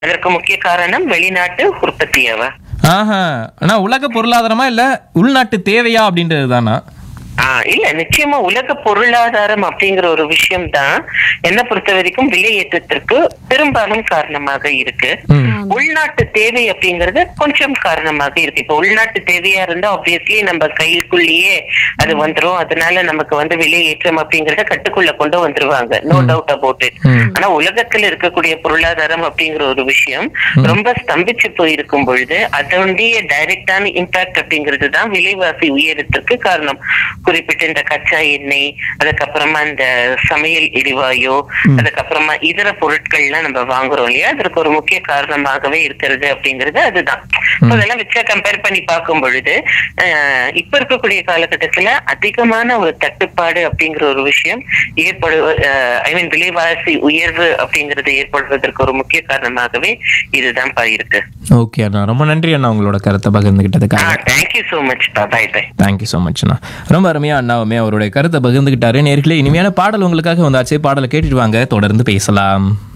அதற்கு முக்கிய காரணம் வெளிநாட்டு உற்பத்தியவா ஆஹா ஆனா உலக பொருளாதாரமா இல்ல உள்நாட்டு தேவையா அப்படின்றது தானா ஆ இல்ல நிச்சயமா உலக பொருளாதாரம் அப்படிங்கிற ஒரு விஷயம் தான் என்ன பொறுத்த வரைக்கும் விலை ஏற்றத்திற்கு பெரும்பாலும் காரணமாக இருக்கு ம். உள்நாட்டு தேவை அப்படிங்கறது கொஞ்சம் காரணமாக இருக்கு இப்ப உள்நாட்டு தேவையா இருந்தா ஆப்வியஸ்லி நம்ம கைக்குள்ளேயே அது வந்துரும் அதனால நமக்கு வந்து விலை ஏற்றம் அப்படிங்கறத கட்டுக்குள்ள கொண்டு வந்துருவாங்க நோ டவுட் அபவுட் இட் ம். ஆனா உலகத்துல இருக்கக்கூடிய பொருளாதாரம் அப்படிங்கிற ஒரு விஷயம் ரொம்ப ஸ்தம்பிச்சு போயிருக்கும் பொழுது அதனுடைய டைரக்டான இம்பாக்ட் அப்படிங்கிறது தான் விலைவாசி உயரத்திற்கு காரணம் குறிப்பிட்ட இந்த கச்சா எண்ணெய் அதுக்கப்புறமா இந்த சமையல் எரிவாயு அதுக்கப்புறமா இதர பொருட்கள்லாம் நம்ம வாங்குறோம் இல்லையா அதற்கு ஒரு முக்கிய காரணமாகவே இருக்கிறது அப்படிங்கிறது அதுதான் So அதெல்லாம் வச்சா கம்பேர் பண்ணி பார்க்கும் பொழுது அஹ், இப்ப இருக்கக்கூடிய காலகட்டத்துல அதிகமான ஒரு தட்டுப்பாடு அப்படிங்கிற ஒரு விஷயம் ஏற்படு ஐ மீன் விலைவாசி உயர்வு அப்படிங்கிறது ஏற்படுவதற்கு ஒரு முக்கிய காரணமாகவே இதுதான் பா இருக்கு ஓகே அண்ணா ரொம்ப நன்றி அண்ணா உங்களோட கருத்தை பகிர்ந்துகிட்டதுக்காக தேங்க்யூ சோ மச் பா bye bye thank you so much அண்ணா ரொம்ப அருமையா அண்ணாவுமே அவருடைய கருத்தை பகிர்ந்துகிட்டாரு நேர்களே இனிமையான பாடல் உங்களுக்காக வந்தாச்சு பாடலை கேட்டுட்டு வாங்க தொடர்ந்து பேசலாம்